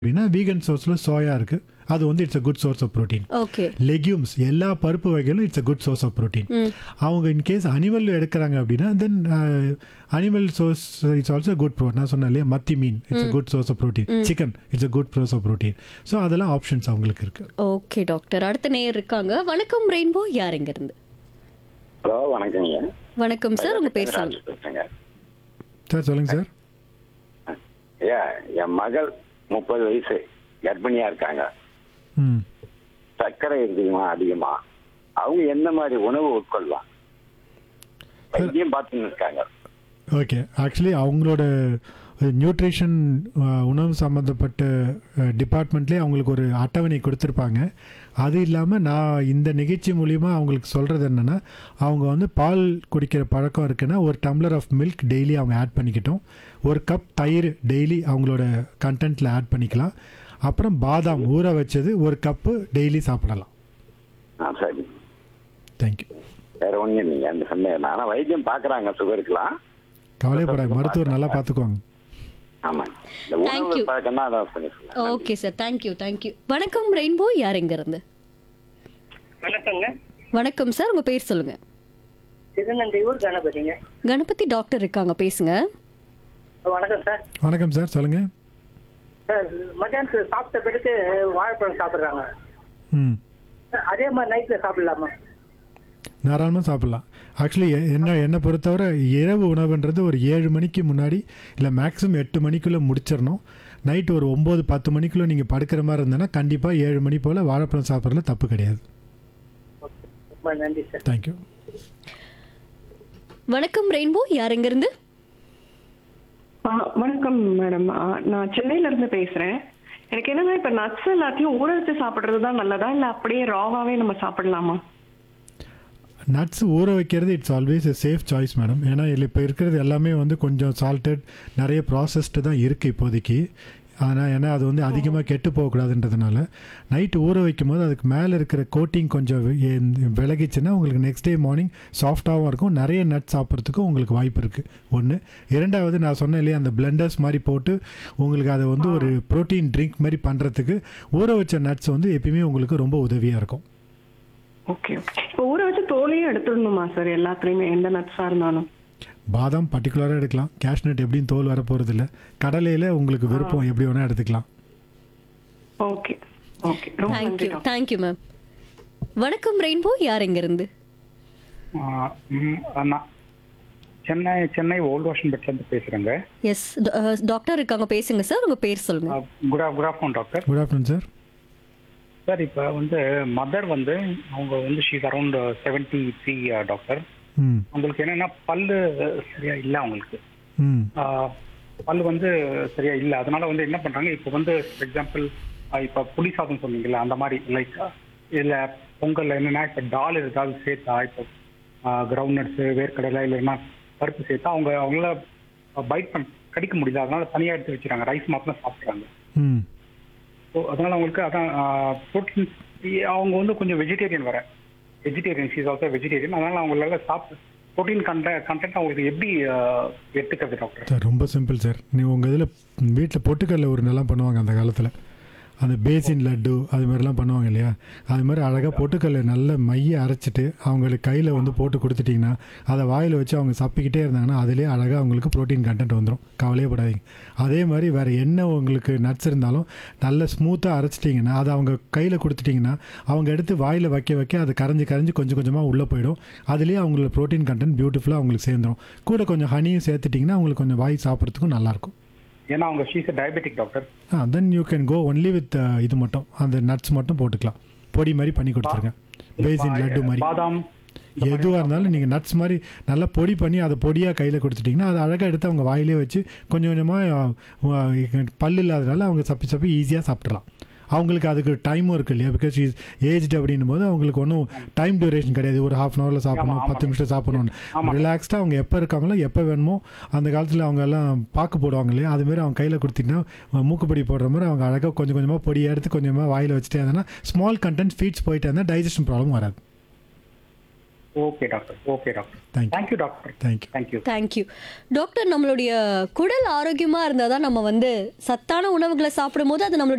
அப்படின்னா vegan சோர்ஸில் soya இருக்குது அது வந்து it's a good source of protein okay legumes எல்லா பருப்பு வகைகளும் it's a good source of protein அவங்க இன்கேஸ் அனிமல் எடுக்கிறாங்க அப்படின்னா then animal source it's also good pro நான் சொன்னேன் இல்லையா மத்தி மீன் it's a good source of protein chicken it's a good source of protein so அதெல்லாம் ஆப்ஷன்ஸ் அவங்களுக்கு இருக்கு ஓகே டாக்டர் அடுத்த நேயர் இருக்காங்க வணக்கம் ரெயின்போ யார் இங்க இருந்து ஹலோ வணக்கங்க வணக்கம் சார் உங்க பேர் சொல்லுங்க ராஜ் பேசுறேங்க சார் சொல்லுங்க சார் ஐயா என் மகள் முப்பது வயசு கர்ப்பிணியா இருக்காங்க ம் சர்க்கரை இருக்குமா அதிகமா அவங்க எந்த மாதிரி உணவு உட்கொள்ளலாம் வைத்தியம் பார்த்துன்னு இருக்காங்க ஓகே ஆக்சுவலி அவங்களோட நியூட்ரிஷன் உணவு சம்மந்தப்பட்ட டிபார்ட்மெண்ட்லேயே அவங்களுக்கு ஒரு அட்டவணை கொடுத்துருப்பாங்க அது இல்லாமல் நான் இந்த நிகழ்ச்சி மூலிமா அவங்களுக்கு சொல்கிறது என்னென்னா அவங்க வந்து பால் குடிக்கிற பழக்கம் இருக்குன்னா ஒரு டம்ளர் ஆஃப் மில்க் டெய்லி அவங்க ஆட் பண்ணிக்கிட்டோம் ஒரு கப் தயிர் டெய்லி அவங்களோட கண்டென்ட்டில் ஆட் பண்ணிக்கலாம் அப்புறம் பாதாம் ஊற வச்சது ஒரு கப்பு டெய்லி சாப்பிடலாம் ஆ சரி தேங்க்யூ வேற ஒண்ணும் இல்லைங்க அந்த சந்தேகம் ஆனா வைத்தியம் பாக்குறாங்க சுகருக்குலாம் கவலைப்படாது மருத்துவர் நல்லா பார்த்துக்குவாங்க ஆமாங்க இந்த Thank உணவு you. பழக்கம் தான் அதான் பண்ணிக்கலாம் ஓகே சார் தேங்க்யூ தேங்க்யூ வணக்கம் ரெயின்போ யார் இங்க இருந்து வணக்கங்க வணக்கம் சார் உங்க பேர் சொல்லுங்க திருநந்தையூர் கணபதிங்க கணபதி டாக்டர் இருக்காங்க பேசுங்க வணக்கம் சார் வணக்கம் சார் சொல்லுங்கள் சார் மத்தியானத்துக்கு சாப்பிட்ட பிறகு வாழைப்பழம் சாப்பிட்றாங்க ம் அதே மாதிரி நைட்ல சாப்பிடலாமா தாராளமாக சாப்பிட்லாம் ஆக்சுவலி என்ன என்னை பொறுத்தவரை இரவு உணவுன்றது ஒரு ஏழு மணிக்கு முன்னாடி இல்லை மேக்ஸிமம் எட்டு மணிக்குள்ளே முடிச்சிடணும் நைட்டு ஒரு ஒம்பது பத்து மணிக்குள்ளே நீங்கள் படுக்கிற மாதிரி இருந்தேன்னா கண்டிப்பாக ஏழு மணி போல் வாழைப்பழம் சாப்பிட்றதுல தப்பு கிடையாது ரொம்ப நன்றி சார் தேங்க்யூ வணக்கம் ரெயின்போ யார் இங்க இருந்து ஆ, வணக்கம் மேடம் ஆ, நான் சென்னையில இருந்து பேசுறேன் எனக்கு என்னன்னா இப்ப நட்ஸ் எல்லாத்தையும் ஊற வச்சு சாப்பிடுறது தான் நல்லதா இல்ல அப்படியே ராவாவே நம்ம சாப்பிடலாமா நட்ஸ் ஊற வைக்கிறது it's always a safe choice madam ஏன்னா இதில் இப்போ இருக்கிறது எல்லாமே வந்து கொஞ்சம் சால்ட்டட் நிறைய ப்ராசஸ்டு தான் இருக்குது இப்போதைக்கு ஆனால் ஏன்னா அது வந்து அதிகமாக கெட்டு போகக்கூடாதுன்றதுனால நைட்டு ஊற வைக்கும் போது அதுக்கு மேலே இருக்கிற கோட்டிங் கொஞ்சம் வி- எ- விலகிச்சுன்னா உங்களுக்கு நெக்ஸ்ட் டே மார்னிங் சாஃப்டாகவும் இருக்கும் நிறைய நட் சாப்பிட்றதுக்கும் உங்களுக்கு வாய்ப்பு இருக்குது ஒன்று இரண்டாவது நான் சொன்னேன் இல்லையா அந்த பிளெண்டர்ஸ் மாதிரி போட்டு உங்களுக்கு அதை வந்து ஒரு ப்ரோட்டீன் ட்ரிங்க் மாதிரி பண்ணுறதுக்கு ஊற வச்ச நட்ஸ் வந்து எப்பயுமே உங்களுக்கு ரொம்ப உதவியாக இருக்கும் ஓகே ஓகே இப்போ ஊற வச்சு தோலையும் எடுத்துடணுமா சார் எல்லாத்துலயுமே எந்த நட்ஸா இருந்தாலும் பாதாம் பர்டிகுலராக எடுக்கலாம் கேஷ்நட் எப்படியும் தோல் வர போகிறது இல்லை கடலையில் உங்களுக்கு விருப்பம் எப்படி வேணால் எடுத்துக்கலாம் ஓகே ஓகே ரொம்ப நன்றி தேங்க்யூ டாக்டர் தேங்க்யூ மேம் வணக்கம் ரெயின்போ யார் இங்க இருந்து ஆ, ம், நான் சென்னை சென்னை ஓல்ட் வாஷன் பெட்லேருந்து பேசுகிறேங்க எஸ் டாக்டர் இருக்காங்க பேசுங்க சார் உங்க பேர் சொல்லுங்க good good afternoon doctor good afternoon sir sir இப்போ வந்து மதர் வந்து அவங்க வந்து she's around seventy three doctor hmm அவங்களுக்கு என்னன்னா பல்லு சரியா இல்லை அவங்களுக்கு ம் ஆ, பல்லு வந்து சரியா இல்லை அதனால வந்து என்ன பண்றாங்க இப்போ வந்து ஃபார் எக்ஸாம்பிள் இப்போ புளி சாதம் சொன்னீங்கல்ல அந்த மாதிரி லைக் இல்லை பொங்கல் என்னன்னா இப்போ டால் ஏதாவது சேர்த்தா இப்போ கிரவுண்ட் நட்ஸு வேர்க்கடலை இல்லைன்னா பருப்பு சேர்த்தா அவங்க அவங்கள பைட் பண்ண கடிக்க முடியல அதனால தனியாக எடுத்து வச்சுறாங்க ரைஸ் மாத்திரம் சாப்பிட்றாங்க ம் ஸோ அதனால அவங்களுக்கு அதான் ப்ரோட்டீன் அவங்க வந்து கொஞ்சம் வெஜிடேரியன் வர வெஜிடேரியன் ஷீஸ் ஆல்சோ வெஜிடேரியன் அதனால அவங்களால சாப்பிட்டு ப்ரோட்டீன் கண்ட கண்டென்ட் அவங்களுக்கு எப்படி ஆ, எடுத்துக்கிறது டாக்டர் சார் ரொம்ப சிம்பிள் சார் நீ உங்கள் இதில் வீட்டில் பொட்டுக்கல்ல ஒரு நல்லா பண்ணுவாங்க அந்த காலத்தில் அந்த பேசின் லட்டு அது மாதிரிலாம் பண்ணுவாங்க இல்லையா அது மாதிரி அழகாக பொட்டுக்கல்ல நல்ல மைய அரைச்சிட்டு அவங்களுக்கு கையில் வந்து போட்டு கொடுத்துட்டிங்கன்னா அதை வாயில் வச்சு அவங்க சப்பிக்கிட்டே இருந்தாங்கன்னா அதிலே அழகாக அவங்களுக்கு ப்ரோட்டீன் கண்டென்ட் வந்துடும் கவலையே படாதீங்க அதே மாதிரி வேறு என்ன உங்களுக்கு நட்ஸ் இருந்தாலும் நல்ல ஸ்மூத்தாக அரைச்சிட்டிங்கன்னா அதை அவங்க கையில் கொடுத்துட்டிங்கன்னா அவங்க எடுத்து வாயில் வைக்க வைக்க அது கரைஞ்சி கரைஞ்சி கொஞ்சம் கொஞ்சமாக உள்ளே போயிடும் அதுலேயே அவங்களோட ப்ரோட்டீன் கண்டென்ட் பியூட்டிஃபுல்லாக அவங்களுக்கு சேர்ந்துடும் கூட கொஞ்சம் ஹனியும் சேர்த்துட்டிங்கன்னா அவங்களுக்கு கொஞ்சம் வாய் சாப்பிட்றதுக்கும் நல்லாயிருக்கும் ஏன்னா அவங்க she's diabetic doctor ah then you can go only with இது மட்டும் அந்த நட்ஸ் மட்டும் போட்டுக்கலாம் பொடி மாதிரி பண்ணி கொடுத்துருங்க பேசின் லட்டு மாதிரி பாதாம் எதுவாக இருந்தாலும் நீங்கள் நட்ஸ் மாதிரி நல்லா பொடி பண்ணி அதை பொடியாக கையில் கொடுத்துட்டிங்கன்னா அதை அழகாக எடுத்து அவங்க வாயிலே வச்சு கொஞ்சம் கொஞ்சமாக பல் இல்லாதனால அவங்க சப்பி சப்பி ஈஸியாக சாப்பிட்றலாம் அவங்களுக்கு அதுக்கு டைமும் இருக்கு இல்லையா பிகாஸ் இஸ் ஏஜ்டு அப்படின்னும் போது அவங்களுக்கு ஒன்றும் டைம் டியூரேஷன் கிடையாது ஒரு ஹாஃப் அன் ஹவரில் சாப்பிடணும் ஆமா, பத்து நிமிஷம் சாப்பிடணும் ஆமா. ரிலாக்ஸ்டாக அவங்க எப்போ இருக்காங்களோ எப்போ வேணுமோ அந்த காலத்தில் அவங்க எல்லாம் பாக்கு போடுவாங்க இல்லையா அதுமாரி அவங்க கையில் கொடுத்தீங்கன்னா மூக்குப்பொடி போடுற மாதிரி அவங்க அழகாக கொஞ்சம் கொஞ்சமாக பொடி எடுத்து கொஞ்சமாக வாயில் வச்சுட்டே இருந்தால் ஸ்மால் கண்டென்ட் ஃபீட்ஸ் போயிட்டு இருந்தால் டைஜஷன் ப்ராப்ளம் வராது okay doctor okay doctor Thank you. Thank you doctor thank you thank you thank you doctor நம்மளுடைய குடல் ஆரோக்கியமா இருந்தாதான் நம்ம வந்து சத்தான உணவுகளை சாப்பிடும்போது அது நம்மளுடைய